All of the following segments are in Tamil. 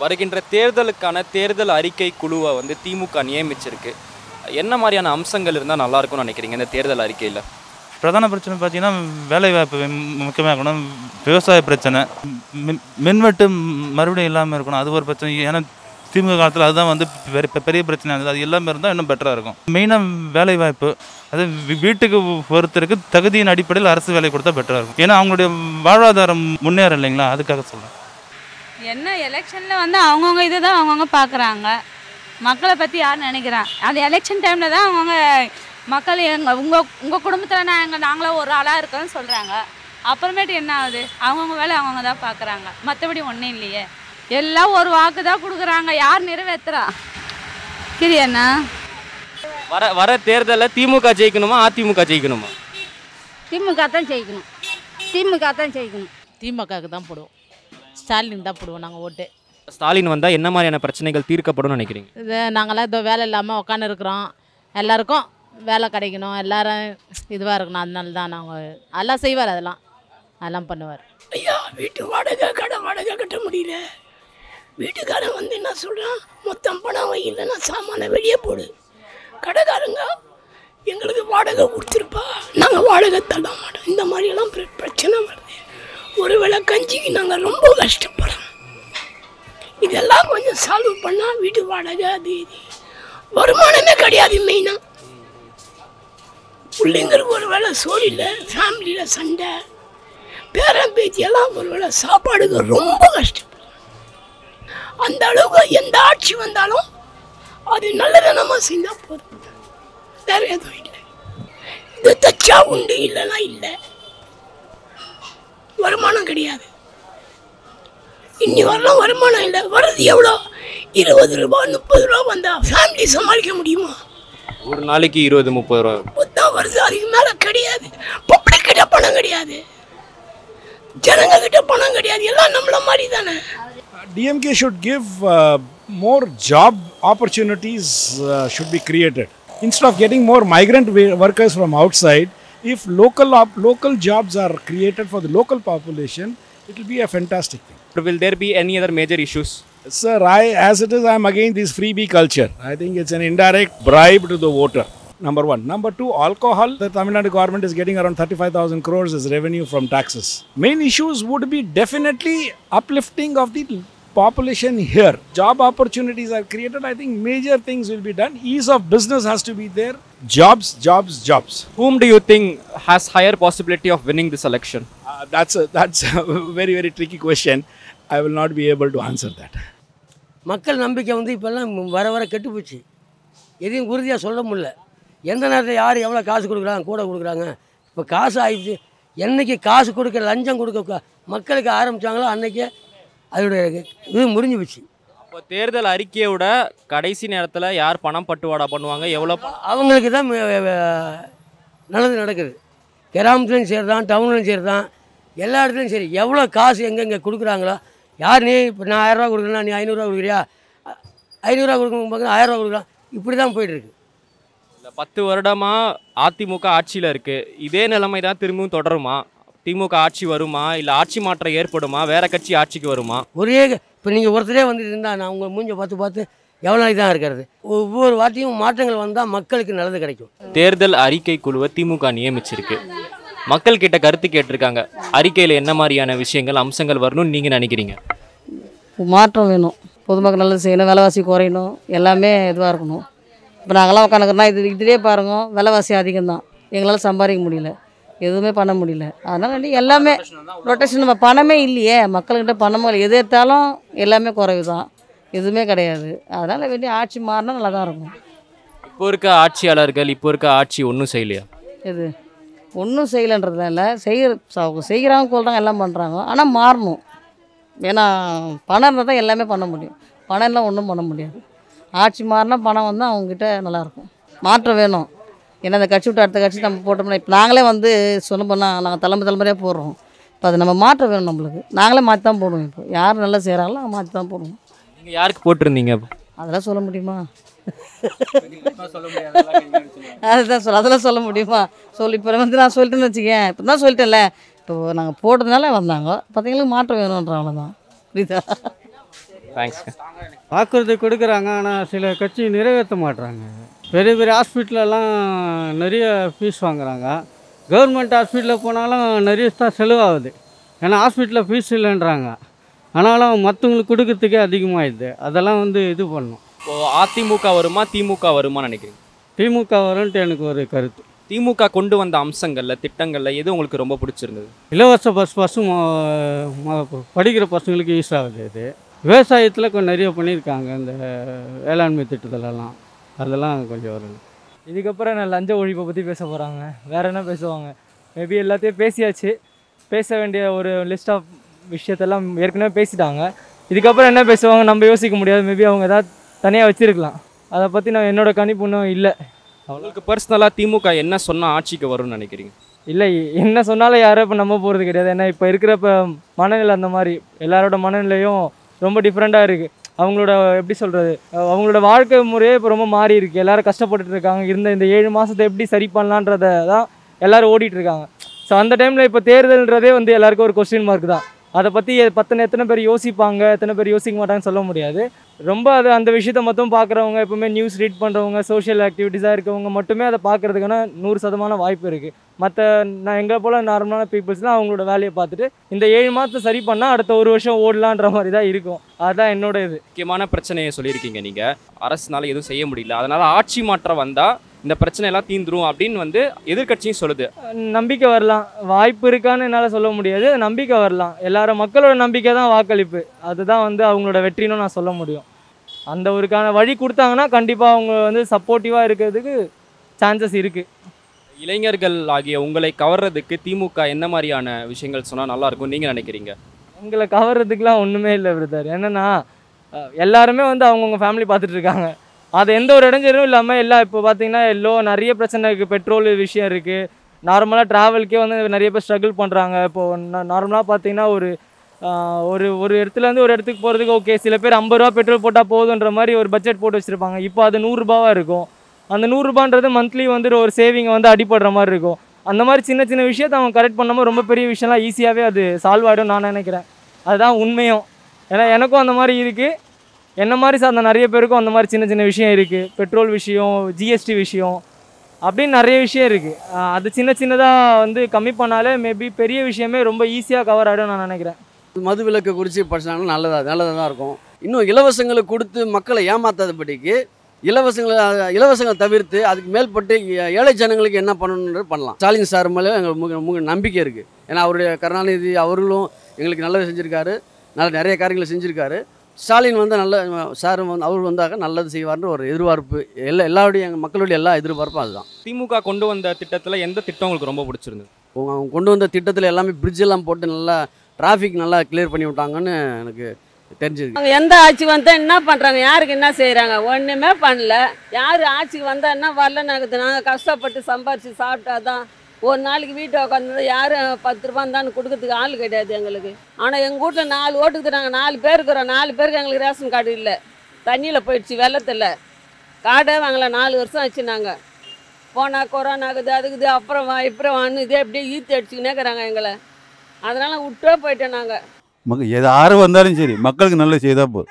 வருகின்ற தேர்தலுக்கான தேர்தல் அறிக்கை குழுவை வந்து திமுக நியமிச்சிருக்கு என்ன மாதிரியான அம்சங்கள் இருந்தால் நல்லா இருக்கும்னு நினைக்கிறீங்க இந்த தேர்தல் அறிக்கையில் பிரதான பிரச்சனை பார்த்தீங்கன்னா வேலைவாய்ப்பு முக்கியமாக இருக்கணும் விவசாய பிரச்சனை மின் மின்வெட்டு மறுபடியும் இல்லாமல் இருக்கணும் அது ஒரு பிரச்சனை ஏன்னா திமுக காலத்தில் அதுதான் வந்து பெரிய பெரிய பிரச்சனை இருந்தது அது எல்லாமே இருந்தால் இன்னும் பெட்டராக இருக்கும் மெயினாக வேலைவாய்ப்பு அது வீ- வீட்டுக்கு ஒருத்தருக்கு தகுதியின் அடிப்படையில் அரசு வேலை கொடுத்தா பெட்டராக இருக்கும் ஏன்னா அவங்களுடைய வாழ்வாதாரம் முன்னேற இல்லைங்களா அதுக்காக சொல்கிறேன் என்ன எலெக்ஷனில் வந்து அவங்கவுங்க இதை தான் அவங்கவுங்க பார்க்குறாங்க மக்களை பற்றி யார் நினைக்கிறான் அது எலெக்ஷன் டைமில் தான் அவங்கவுங்க மக்கள் எங்கள் உங்கள் உங்கள் குடும்பத்தில் நாங்கள் நாங்களும் ஒரு ஆளாக இருக்கோம்னு சொல்கிறாங்க அப்புறமேட்டு என்ன ஆகுது அவங்கவுங்க வேலை அவங்கவுங்க தான் பார்க்குறாங்க மற்றபடி ஒன்றும் இல்லையே எல்லாம் ஒரு வாக்கு தான் கொடுக்குறாங்க யார் நிறைவேற்றுறா கிரியண்ணா வர வர தேர்தலில் திமுக ஜெயிக்கணுமா அதிமுக ஜெயிக்கணுமா திமுக தான் ஜெயிக்கணும் திமுக தான் ஜெயிக்கணும் திமுகவுக்கு தான் போடுவோம் ஸ்டாலின் தான் போடுவோம் நாங்கள் ஓட்டு ஸ்டாலின் வந்தால் என்ன மாதிரியான பிரச்சனைகள் தீர்க்கப்படும் நினைக்கிறீங்க இது நாங்களாம் இதோ வேலை இல்லாமல் உட்காந்து இருக்கிறோம் எல்லாருக்கும் வேலை கிடைக்கணும் எல்லாரும் இதுவாக இருக்கணும் அதனால தான் நாங்கள் எல்லாம் செய்வார் அதெல்லாம் அதெல்லாம் பண்ணுவார் ஐயா வீட்டு வாடகை கடை வாடகை கட்ட முடியல வீட்டுக்காரன் வந்து என்ன சொல்கிறான் மொத்தம் பணம் வை இல்லைன்னா சாமானை வெளியே போடு கடைக்காரங்க எங்களுக்கு வாடகை கொடுத்துருப்பா நாங்கள் வாடகை தர மாட்டோம் இந்த மாதிரியெல்லாம் பிர- பிரச்சனை வருது ஒருவேளை கஞ்சிக்கு நாங்கள் ரொம்ப கஷ்டப்படுறோம் இதெல்லாம் கொஞ்சம் சால்வ் பண்ணால் வீட்டு வாடகை அது இது வருமானமே கிடையாது மெயினாக பிள்ளைங்களுக்கு ஒரு வேளை சோறு இல்லை ஃபேமிலியில் சண்டை பேரன் பேத்தியெல்லாம் ஒரு வேளை சாப்பாடுக்கு ரொம்ப கஷ்டப்படுறாங்க அந்த அளவுக்கு எந்த ஆட்சி வந்தாலும் அது நல்லதனமாக செஞ்சால் போதும் வேற எதுவும் இல்லை இது தச்சா உண்டு இல்லைன்னா இல்லை வருமானம் கிடையாது இன்னி வரலாம் வருமானம் இல்லை வர்றது எவ்வளோ இருபது ரூபா முப்பது ரூபா வந்தால் ஃபேமிலி சமாளிக்க முடியுமா ஒரு நாளைக்கு இருபது முப்பது ரூபா தான் வருது அதுக்கு மேலே கிடையாது பப்ளிக் கிட்ட பணம் கிடையாது ஜனங்க கிட்ட பணம் கிடையாது எல்லாம் நம்மள மாதிரி தானே DMK should give uh, more job opportunities uh, should be created instead of getting more migrant wa- workers from outside. If local op- local jobs are created for the local population, it will be a fantastic thing. Will there be any other major issues Sir, I as it is, I am against this freebie culture. I think it's an indirect bribe to the voter. Number one. Number two, alcohol. The Tamil Nadu government is getting around 35,000 crores as revenue from taxes. Main issues would be definitely uplifting of the population here. Job opportunities are created. I think major things will be done. Ease of business has to be there. Jobs, jobs, jobs. whom do you think has higher possibility of winning this election Uh, that's a that's a very very tricky question. I will not be able to answer that. மக்கள் நம்பிக்கை வந்து இப்போல்லாம் வர வர கெட்டு போச்சு எதையும் உறுதியாக சொல்ல முடியல எந்த நேரத்தில் யார் எவ்வளோ காசு கொடுக்குறாங்க கூட கொடுக்குறாங்க இப்போ காசு ஆயிடுச்சு என்னைக்கு காசு கொடுக்க லஞ்சம் கொடுக்க க- மக்களுக்கு ஆரம்பித்தாங்களோ அன்னைக்கே அதோடைய இது முடிஞ்சு போச்சு அப்போ தேர்தல் அறிக்கையை விட கடைசி நேரத்தில் யார் பணம் பட்டுவாடா பண்ணுவாங்க எவ்வளோ பணம் அவங்களுக்கு தான் மே- வே- நல்லது நடக்குது கிராமத்துலையும் சரி தான் டவுன்லையும் சரி தான் எல்லா இடத்துலையும் சரி எவ்வளோ காசு எங்கெங்கே கொடுக்குறாங்களோ யார் நீ இப்போ நான் ஆயிரரூவா கொடுக்குறேன்னா நீ ஐநூறுரூவா கொடுக்குறியா அ- ஐநூறுரூவா கொடுக்கும் பக்கம் ஆயிரரூவா கொடுக்குறான் இப்படி தான் போயிட்டுருக்கு இந்த பத்து வருடமாக அதிமுக ஆட்சியில் இருக்குது இதே நிலைமை தான் திரும்பவும் தொடருமா திமுக ஆட்சி வருமா இல்லை ஆட்சி மாற்றம் ஏற்படுமா வேற கட்சி ஆட்சிக்கு வருமா ஒரே இப்போ நீங்கள் ஒருத்தரே வந்துட்டு இருந்தால் நான் உங்கள் மூஞ்ச பார்த்து பார்த்து எவ்வளோ நாளைக்கு தான் இருக்கிறது ஒவ்வொரு வாட்டியும் மாற்றங்கள் வந்தால் மக்களுக்கு நல்லது கிடைக்கும் தேர்தல் அறிக்கை குழுவை திமுக நியமிச்சிருக்கு மக்கள் கிட்ட கருத்து கேட்டிருக்காங்க அறிக்கையில் என்ன மாதிரியான விஷயங்கள் அம்சங்கள் வரணும்னு நீங்கள் நினைக்கிறீங்க மாற்றம் வேணும் பொதுமக்கள் நல்லது செய்யணும் விலைவாசி குறையணும் எல்லாமே இதுவாக இருக்கணும் இப்போ நாங்கள்லாம் உட்காந்துக்கிறோம்னா இது இதுலேயே பாருங்க விலைவாசி அதிகம்தான் எங்களால் சம்பாதிக்க முடியல எதுவுமே பண்ண முடியல அதனால் வந்து எல்லாமே ரொட்டேஷன் நம்ம பணமே இல்லையே மக்கள்கிட்ட பணமும் இல்லை எது எடுத்தாலும் எல்லாமே குறைவு தான் எதுவுமே கிடையாது அதனால் வேண்டிய ஆட்சி மாறினா நல்லா தான் இருக்கும் இப்போ இருக்க ஆட்சியாளர்கள் இப்போ இருக்க ஆட்சி ஒன்றும் செய்யலையா எது ஒன்றும் செய்யலைன்றதுனால செய்கிற அவங்க செய்கிறாங்க சொல்கிறாங்க எல்லாம் பண்ணுறாங்க ஆனால் மாறணும் ஏன்னா பணம் இருந்தால் தான் எல்லாமே பண்ண முடியும் பணம் எல்லாம் ஒன்றும் பண்ண முடியாது ஆட்சி மாறினா பணம் வந்து அவங்கக்கிட்ட நல்லாயிருக்கும் மாற்றம் வேணும் ஏன்னா அந்த கட்சி விட்டு அடுத்த கட்சி நம்ம போட்டோம்னா இப்போ நாங்களே வந்து சொல்ல போனால் நாங்கள் தலைமுறை தலைமுறையாக போடுறோம் இப்போ அது நம்ம மாற்றம் வேணும் நம்மளுக்கு நாங்களே மாற்றி தான் போடுவோம் இப்போ யார் நல்லா செய்கிறாங்களோ அவங்க மாற்றி தான் போடுவோம் நீங்கள் யாருக்கு போட்டிருந்தீங்க அதெல்லாம் சொல்ல முடியுமா அதுதான் சொல்ல அதெல்லாம் சொல்ல முடியுமா சொல்லி இப்போ வந்து நான் சொல்லிட்டேன்னு வச்சுக்கேன் இப்போ தான் சொல்லிட்டேன்ல இப்போ நாங்கள் போட்டதுனால வந்தாங்க பார்த்தீங்களுக்கு மாற்றம் வேணுன்ற அவ்வளோதான் புரியுதா தேங்க்ஸ்ங்க வாக்குறுதி கொடுக்குறாங்க ஆனால் சில கட்சி நிறைவேற்ற மாட்றாங்க பெரிய பெரிய ஹாஸ்பிட்டலெல்லாம் நிறைய ஃபீஸ் வாங்குறாங்க கவர்மெண்ட் ஹாஸ்பிட்டலில் போனாலும் நிறைய தான் செலவாகுது ஏன்னா ஹாஸ்பிட்டலில் ஃபீஸ் இல்லைன்றாங்க ஆனாலும் மற்றவங்களுக்கு கொடுக்கறதுக்கே அதிகமாகிடுது அதெல்லாம் வந்து இது பண்ணணும் இப்போ அதிமுக வருமா திமுக வருமான்னு நினைக்கிறீங்க திமுக வரும்ன்ட்டு எனக்கு ஒரு கருத்து திமுக கொண்டு வந்த அம்சங்கள்ல திட்டங்கள்ல எது உங்களுக்கு ரொம்ப பிடிச்சிருந்தது இலவச பஸ் பஸ்ஸும் படிக்கிற பசங்களுக்கு யூஸ் ஆகுது இது விவசாயத்தில் கொஞ்சம் நிறைய பண்ணியிருக்காங்க இந்த வேளாண்மை திட்டத்திலலாம் அதெல்லாம் கொஞ்சம் வரணும் இதுக்கப்புறம் நான் லஞ்ச ஒழிப்பை பற்றி பேச போகிறாங்க வேற என்ன பேசுவாங்க மேபி எல்லாத்தையும் பேசியாச்சு பேச வேண்டிய ஒரு லிஸ்ட் ஆஃப் விஷயத்தெல்லாம் ஏற்கனவே பேசிட்டாங்க இதுக்கப்புறம் என்ன பேசுவாங்க நம்ம யோசிக்க முடியாது மேபி அவங்க ஏதாவது தனியாக வச்சுருக்கலாம் அதை பற்றி நான் என்னோட கணிப்பு இன்னும் இல்லை உங்களுக்கு பர்சனலாக திமுக என்ன சொன்னா ஆட்சிக்கு வரும்னு நினைக்கிறீங்க இல்லை என்ன சொன்னாலும் யாரும் இப்போ நம்ப போகிறது கிடையாது ஏன்னா இப்போ இருக்கிற இப்போ மனநிலை அந்த மாதிரி எல்லாரோட மனநிலையும் ரொம்ப டிஃப்ரெண்ட்டாக இருக்குது அவங்களோட எப்படி சொல்கிறது அவங்களோட வாழ்க்கை முறையே இப்போ ரொம்ப மாறி இருக்கு எல்லாரும் கஷ்டப்பட்டுட்டு இருக்காங்க இருந்த இந்த ஏழு மாதத்தை எப்படி சரி பண்ணலான்றத தான் எல்லாரும் ஓடிட்டு இருக்காங்க ஸோ அந்த டைமில் இப்போ தேர்தல்ன்றதே வந்து எல்லாருக்கும் ஒரு கொஸ்டின் மார்க் தான் அதை பற்றி பத்தனை எத்தனை பேர் யோசிப்பாங்க எத்தனை பேர் யோசிக்க மாட்டாங்கன்னு சொல்ல முடியாது ரொம்ப அது அந்த விஷயத்தை மட்டும் பார்க்குறவங்க எப்பவுமே நியூஸ் ரீட் பண்ணுறவங்க சோஷியல் ஆக்டிவிட்டீஸாக இருக்கவங்க மட்டுமே அதை பார்க்குறதுக்கான நூறு சதமான வாய்ப்பு இருக்குது மற்ற நான் எங்களை போல் நார்மலான பீப்புள்ஸ்லாம் அவங்களோட வேலையை பார்த்துட்டு இந்த ஏழு மாதத்தை சரி பண்ணால் அடுத்த ஒரு வருஷம் ஓடலான்ற மாதிரி தான் இருக்கும் அதுதான் என்னோட இது முக்கியமான பிரச்சனையை சொல்லியிருக்கீங்க நீங்க அரசுனால எதுவும் செய்ய முடியல அதனால ஆட்சி மாற்றம் வந்தா இந்த பிரச்சனை எல்லாம் தீந்துரும் அப்படின்னு வந்து எதிர்க்கட்சியும் சொல்லுது நம்பிக்கை வரலாம் வாய்ப்பு இருக்கான்னு என்னால் சொல்ல முடியாது நம்பிக்கை வரலாம் எல்லாரும் மக்களோட நம்பிக்கை தான் வாக்களிப்பு அதுதான் வந்து அவங்களோட வெற்றின்னு நான் சொல்ல முடியும் அந்த ஒருக்கான வழி கொடுத்தாங்கன்னா கண்டிப்பாக அவங்க வந்து சப்போர்ட்டிவாக இருக்கிறதுக்கு சான்சஸ் இருக்குது இளைஞர்கள் ஆகிய உங்களை கவர்றதுக்கு திமுக என்ன மாதிரியான விஷயங்கள் சொன்னா நல்லா இருக்கும் நீங்க நினைக்கிறீங்க எங்களை கவர்றதுக்குலாம் ஒன்றுமே இல்லை பிரதர் என்னென்னா அஹ், எல்லாருமே வந்து அவங்கவுங்க ஃபேமிலி பார்த்துட்டு இருக்காங்க அது எந்த ஒரு இடைஞ்சலும் இல்லாமல் எல்லாம் இப்போ பார்த்தீங்கன்னா எல்லோ நிறைய பிரச்சனை இருக்குது பெட்ரோல் விஷயம் இருக்குது நார்மலாக ட்ராவல்க்கே வந்து நிறைய பேர் ஸ்ட்ரகிள் பண்ணுறாங்க இப்போது நார்மலாக பார்த்தீங்கன்னா ஒரு ஆஹ், ஒரு ஒரு இடத்துலேருந்து ஒரு இடத்துக்கு போகிறதுக்கு ஓகே சில பேர் ஐம்பது ரூபா பெட்ரோல் போட்டால் போதுன்ற மாதிரி ஒரு பட்ஜெட் போட்டு வச்சுருப்பாங்க இப்போ அது நூறுரூபாவாக இருக்கும் அந்த நூறுரூபான்றது மந்த்லி வந்து ஒரு சேவிங் வந்து அடிபடுற மாதிரி இருக்கும் அந்த மாதிரி சின்ன சின்ன விஷயத்தை அவங்க கரெக்ட் பண்ணாமல் ரொம்ப பெரிய விஷயம்லாம் ஈஸியாகவே அது சால்வ் ஆகிடும் நான் நினைக்கிறேன் அதுதான் உண்மையும் ஏன்னா எனக்கும் அந்த மாதிரி இருக்குது என்ன மாதிரி சார்ந்த நிறைய பேருக்கும் அந்த மாதிரி சின்ன சின்ன விஷயம் இருக்குது பெட்ரோல் விஷயம் ஜிஎஸ்டி விஷயம் அப்படின்னு நிறைய விஷயம் இருக்குது அது சின்ன சின்னதாக வந்து கம்மி பண்ணாலே மேபி பெரிய விஷயமே ரொம்ப ஈஸியாக கவர் ஆகிடும் நான் நினைக்கிறேன் மது விலக்கு குறித்து படிச்சாங்கன்னா நல்லதாக நல்லதாக தான் இருக்கும் இன்னும் இலவசங்களை கொடுத்து மக்களை ஏமாத்தாதபடிக்கு இலவசங்களை இலவசங்களை தவிர்த்து அதுக்கு மேல்பட்டு ஏ- ஏழை ஜனங்களுக்கு என்ன பண்ணணுன்றது பண்ணலாம் ஸ்டாலின் சார் மேலே எங்களுக்கு முக முக நம்பிக்கை இருக்குது ஏன்னா அவருடைய கருணாநிதி அவர்களும் எங்களுக்கு நல்லது செஞ்சுருக்காரு நல்ல நிறைய காரியங்களை செஞ்சுருக்காரு ஸ்டாலின் வந்து நல்ல சார் வந்து அவர் வந்தாக்க நல்லது செய்வார்னு ஒரு எதிர்பார்ப்பு எல்லா எல்லாருடைய எங்கள் மக்களுடைய எல்லா எதிர்பார்ப்பும் அதுதான் திமுக கொண்டு வந்த திட்டத்துல எந்த திட்டம் உங்களுக்கு ரொம்ப பிடிச்சிருந்தது அவங்க அவங்க கொண்டு வந்த திட்டத்தில் எல்லாமே bridge எல்லாம் போட்டு நல்லா டிராஃபிக் நல்லா கிளியர் பண்ணி விட்டாங்கன்னு எனக்கு தெரிஞ்சிருக்கு அவங்க எந்த ஆட்சி வந்தா என்ன பண்றாங்க யாருக்கு என்ன செய்றாங்க ஒண்ணுமே பண்ணல யார் ஆட்சிக்கு வந்தா என்ன வரல நாங்கள் நாங்கள் கஷ்டப்பட்டு சம்பாரிச்சு சாப்பிட்டாதான் ஒரு நாளைக்கு வீட்டை உட்காந்து யாரும் பத்து ரூபா இருந்தான்னு கொடுக்கறதுக்கு ஆள் கிடையாது எங்களுக்கு ஆனால் எங்கள் வீட்டில் நாலு ஓட்டுக்கு நாங்கள் நாலு பேர் இருக்கிறோம் நாலு பேருக்கு எங்களுக்கு ரேஷன் கார்டு இல்லை தண்ணியில் போயிடுச்சு வெள்ளத்தில் கார்டே வாங்கல நாலு வருஷம் ஆச்சு நாங்கள் போனால் கொரோனாக்குது அதுக்குது அப்புறம் வா இப்புறம் வான்னு இதே அப்படியே ஈத்து அடிச்சுக்கினே இருக்கிறாங்க எங்களை அதனால் விட்டே போயிட்டோம் நாங்கள் மக்க எது யார் வந்தாலும் சரி மக்களுக்கு நல்லது செய்தால் போதும்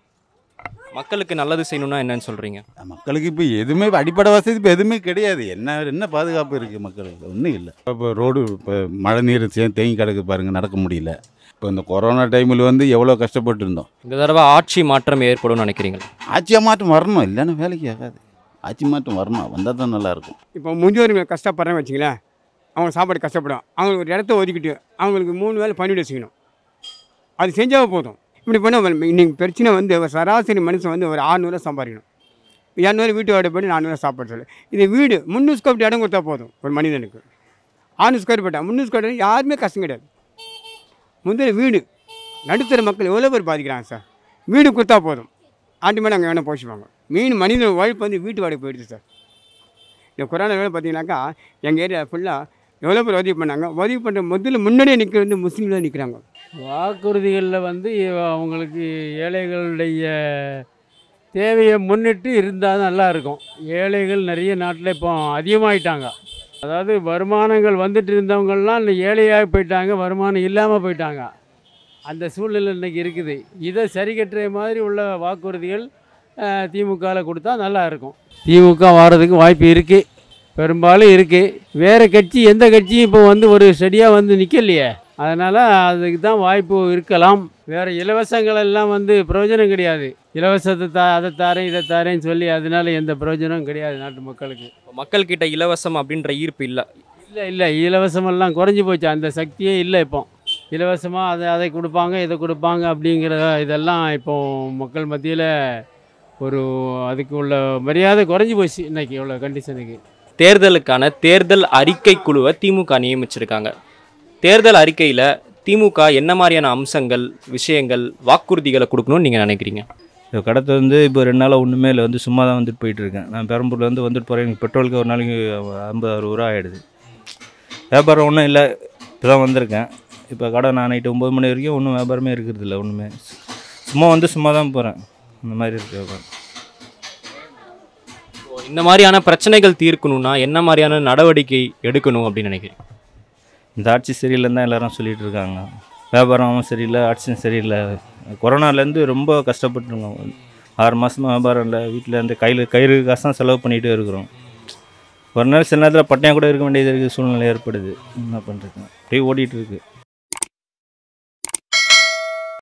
மக்களுக்கு நல்லது செய்யணும்னா என்னன்னு சொல்றீங்க மக்களுக்கு இப்போ எதுவுமே அடிப்படை வசதி இப்போ எதுவுமே கிடையாது என்ன என்ன பாதுகாப்பு இருக்குது மக்களுக்கு ஒன்றும் இல்லை இப்போ ரோடு இப்போ மழை நீர் தே- தேங்கி கிடக்கு பாருங்கள் நடக்க முடியல இப்போ இந்த கொரோனா டைமில் வந்து எவ்வளோ கஷ்டப்பட்டு இருந்தோம் இந்த தடவை ஆட்சி மாற்றம் ஏற்படும் நினைக்கிறீங்க ஆட்சியாக மாற்றம் வரணும் இல்லைன்னா வேலைக்கு ஆகாது ஆட்சி மாற்றம் வரணும் வந்தால் தான் நல்லாயிருக்கும் இப்போ முதியோர்கள் கஷ்டப்படுறேன்னு வச்சுங்களேன் அவங்க சாப்பாடு கஷ்டப்படும் அவங்களுக்கு ஒரு இடத்த ஒதுக்கிட்டு அவங்களுக்கு மூணு வேளை பணிவிட செய்யணும் அது செஞ்சால் போதும் இப்படி பண்ணால் இன்னைக்கு பிரச்சனை வந்து ஒரு சராசரி மனுஷன் வந்து ஒரு ஆறுநூறுவா சம்பாதிக்கணும் இரநூறு வீட்டு வாடகை பண்ணி நானூறுவா சாப்பாடு சொல்லு இது வீடு முந்நூறு ஸ்கொயர் ஃபீட் இடம் கொடுத்தா போதும் ஒரு மனிதனுக்கு ஆறுநூறு ஸ்கொயர் ஃபீட்டா முந்நூறு ஸ்கொயர் ஃபீட் யாருமே கஷ்டம் கிடையாது முதல்ல வீடு நடுத்தர மக்கள் எவ்வளோ பேர் பாதிக்கிறாங்க சார் வீடு கொடுத்தா போதும் ஆட்டோமேட்டிக் அங்கே வேணால் போஷிப்பாங்க மீன் மனிதன் உழைப்பு வந்து வீட்டு வாடகை போயிடுது சார் இந்த கொரோனா வேலை பார்த்தீங்கன்னாக்கா எங்கள் ஏரியா ஃபுல்லாக எவ்வளோ பேர் உதவி பண்ணாங்க உதவி பண்ணுற முதல்ல முன்னாடியே நிற்கிறது வந்து முஸ்லீம் தான் நிற்கிறாங்க வாக்குறுதிகளில் வந்து இவ- அவங்களுக்கு ஏழைகளுடைய தேவையை முன்னிட்டு இருந்தால் நல்லா இருக்கும் ஏழைகள் நிறைய நாட்டில் இப்போ அதிகமாயிட்டாங்க அதாவது வருமானங்கள் வந்துட்டு இருந்தவங்கெல்லாம் இந்த ஏழையாக போயிட்டாங்க வருமானம் இல்லாமல் போயிட்டாங்க அந்த சூழ்நிலை இன்னைக்கு இருக்குது இதை சரி கட்டுற மாதிரி உள்ள வாக்குறுதிகள் திமுகவில் கொடுத்தா நல்லா இருக்கும் திமுக வர்றதுக்கு வாய்ப்பு இருக்குது பெரும்பாலும் இருக்குது வேறு கட்சி எந்த கட்சியும் இப்போ வந்து ஒரு செடியாக வந்து நிற்கலையே அதனால் அதுக்கு தான் வாய்ப்பு இருக்கலாம் வேறு இலவசங்கள் எல்லாம் வந்து பிரயோஜனம் கிடையாது இலவசத்தை தா அதை தாரேன் இதை தாரேன்னு சொல்லி அதனால எந்த பிரயோஜனமும் கிடையாது நாட்டு மக்களுக்கு மக்கள்கிட்ட இலவசம் அப்படின்ற ஈர்ப்பு இல்லை இல்லை இல்லை இலவசமெல்லாம் குறைஞ்சி போச்சு அந்த சக்தியே இல்லை இப்போ இலவசமாக அதை அதை கொடுப்பாங்க இதை கொடுப்பாங்க அப்படிங்கிற இதெல்லாம் இப்போ மக்கள் மத்தியில் ஒரு அதுக்கு உள்ள மரியாதை குறைஞ்சி போச்சு இன்னைக்கு உள்ள கண்டிஷனுக்கு தேர்தலுக்கான தேர்தல் அறிக்கை குழுவை திமுக நியமிச்சிருக்காங்க தேர்தல் அறிக்கையில் திமுக என்ன மாதிரியான அம்சங்கள் விஷயங்கள் வாக்குறுதிகளை கொடுக்கணும்னு நீங்கள் நினைக்கிறீங்க இப்போ கடத்தை வந்து இப்போ ரெண்டு நாளாக ஒன்றுமே இல்லை வந்து சும்மா தான் வந்துட்டு போயிட்டு இருக்கேன் நான் பெரம்பூர்லேருந்து வந்துட்டு போகிறேன் எனக்கு பெட்ரோலுக்கு ஒரு நாளைக்கு ஐம்பது அறுபது ரூபா ஆகிடுது வியாபாரம் ஒன்றும் இல்லை இப்போ தான் வந்திருக்கேன் இப்போ கடை நான் நைட்டு ஒம்பது மணி வரைக்கும் ஒன்றும் வியாபாரமே இருக்கிறது இல்லை ஒன்றுமே சும்மா வந்து சும்மா தான் போகிறேன் இந்த மாதிரி இருக்கு வியாபாரம் இந்த மாதிரியான பிரச்சனைகள் தீர்க்கணும்னா என்ன மாதிரியான நடவடிக்கை எடுக்கணும் அப்படின்னு நினைக்கிறீங்க இந்த ஆட்சி சரியில்லைன்னு தான் எல்லாரும் சொல்லிட்டு இருக்காங்க வியாபாரமும் சரியில்லை ஆட்சியும் சரியில்லை கொரோனாலேருந்து ரொம்ப கஷ்டப்பட்டுருக்கோம் ஆறு மாதமாக வியாபாரம் இல்லை வீட்டில் இருந்து கையில் கயிறு காசு தான் செலவு பண்ணிகிட்டே இருக்கிறோம் ஒரு நாள் சில நேரத்தில் பட்னியாக கூட இருக்க வேண்டியது இருக்குது சூழ்நிலை ஏற்படுது என்ன பண்ணுறது அப்படியே ஓடிட்டு இருக்கு